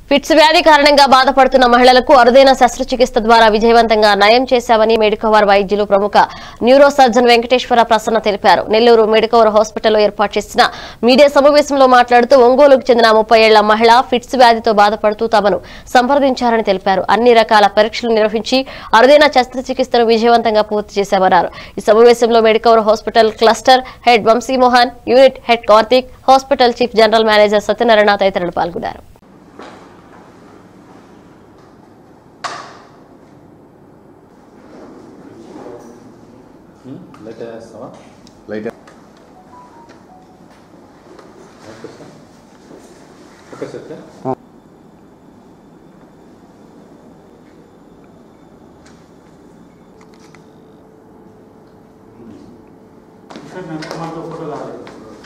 fits వ్యాధి కారణంగా బాధపడుతున్న మహిళలకు అరుదైన శస్త్రచికిత్స ద్వారా విజయవంతంగా నయం చేశామని మెడికవర్ వైద్యులు ప్రముఖ న్యూరో సర్జన్ వెంకటేశ్వర ప్రసన్న తెలిపారు నెల్లూరు మెడికవర్ హాస్పిటల్లో ఏర్పాటు చేసిన మీడియా సమావేశంలో మాట్లాడుతూ ఒంగోలుకు చెందిన ముప్పై ఏళ్ల మహిళ ఫిట్స్ వ్యాధితో బాధపడుతూ తమను సంప్రదించారని తెలిపారు అన్ని రకాల పరీక్షలు నిర్వహించి అరుదైన శస్త్రచికిత్సను విజయవంతంగా పూర్తి చేశామన్నారు ఈ సమావేశంలో Medicover hospital cluster head Vamsimohan unit head Karthik hospital chief general manager Satyanarayana తదితరులు పాల్గొన్నారు లైట్ వేస్తావా light okay sir okay sir sir sir నాకు మాకు ఫోటో కావాలి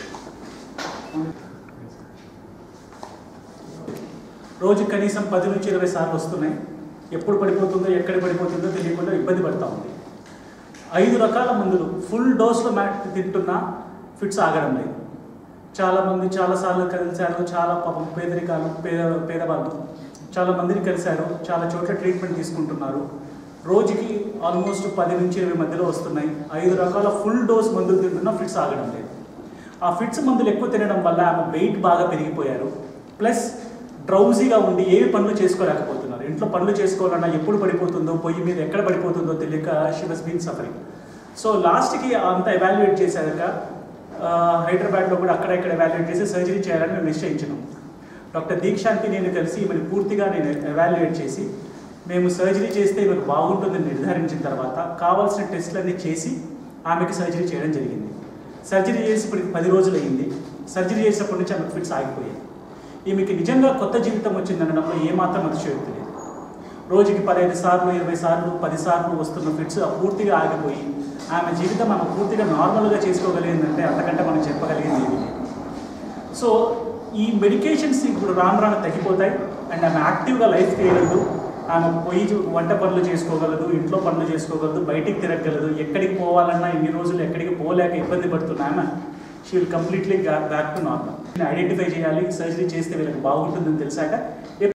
రోజు కనీసం పది నుంచి ఇరవై సార్లు వస్తున్నాయి ఎప్పుడు పడిపోతుందో ఎక్కడ పడిపోతుందో తెలియకుండా ఇబ్బంది పడతా ఉంది ఐదు రకాల మందులు ఫుల్ డోస్లో మ్యాట్ తింటున్నా ఫిట్స్ ఆగడం లేదు చాలామంది చాలాసార్లు కలిశారు చాలా పాపం పేదరికాలు పేద పేదవాళ్ళు చాలా మందిని కలిశారు చాలా చోట్ల ట్రీట్మెంట్ తీసుకుంటున్నారు రోజుకి ఆల్మోస్ట్ పది నుంచి ఇరవై మధ్యలో వస్తున్నాయి ఐదు రకాల ఫుల్ డోస్ మందులు తింటున్నా ఫిట్స్ ఆగడం లేదు ఆ ఫిట్స్ మందులు ఎక్కువ తినడం వల్ల ఆమె వెయిట్ బాగా పెరిగిపోయారు ప్లస్ డ్రౌజీగా ఉండి ఏవి పనులు చేసుకోలేకపోతున్నారు ఇంట్లో పనులు చేసుకోవాలన్నా ఎప్పుడు పడిపోతుందో పొయ్యి మీద ఎక్కడ పడిపోతుందో తెలియక she was been suffering so లాస్ట్కి అంతా ఎవాల్యుయేట్ చేశాక ఆ, హైదరాబాద్లో కూడా అక్కడ ఇక్కడ ఎవాల్యుయేట్ చేసి సర్జరీ చేయాలని మేము నిశ్చయించినాం డాక్టర్ దీక్షాంతి నేను కలిసి ఈమెను పూర్తిగా నేను ఎవాల్యుయేట్ చేసి మేము సర్జరీ చేస్తే ఈమెకు బాగుంటుందని నిర్ధారించిన తర్వాత కావాల్సిన టెస్టులన్నీ చేసి ఆమెకి సర్జరీ చేయడం జరిగింది సర్జరీ చేసి ఇప్పటికి పది రోజులు అయింది సర్జరీ చేసినప్పటి నుంచి ఆమెకు ఫిట్స్ ఆగిపోయాయి ఈమెకి నిజంగా కొత్త జీవితం వచ్చిందనడంలో ఏమాత్రం అతిశయోక్తి లేదు రోజుకి పదహైదు సార్లు ఇరవై సార్లు పది సార్లు వస్తున్న ఫిట్స్ పూర్తిగా ఆగిపోయి ఆమె జీవితం ఆమె పూర్తిగా నార్మల్గా చేసుకోగలిగిందంటే అంతకంటే మనం చెప్పగలిగింది ఏమీ లేదు సో ఈ మెడికేషన్స్ ఇప్పుడు రాను రాను తగ్గిపోతాయి అండ్ ఆమె యాక్టివ్గా లైఫ్ చేయగలదు ఆమె పోయి చూ- వంట పనులు చేసుకోగలదు ఇంట్లో పనులు చేసుకోగలదు బయటికి తిరగగలదు ఎక్కడికి పోవాలన్నా ఇన్ని రోజులు ఎక్కడికి పోలేక ఇబ్బంది పడుతున్న ఆమె she will completely back to normal identify చేయాలి సర్జరీ చేస్తే వీళ్ళకి బాగుంటుందని తెలిసాక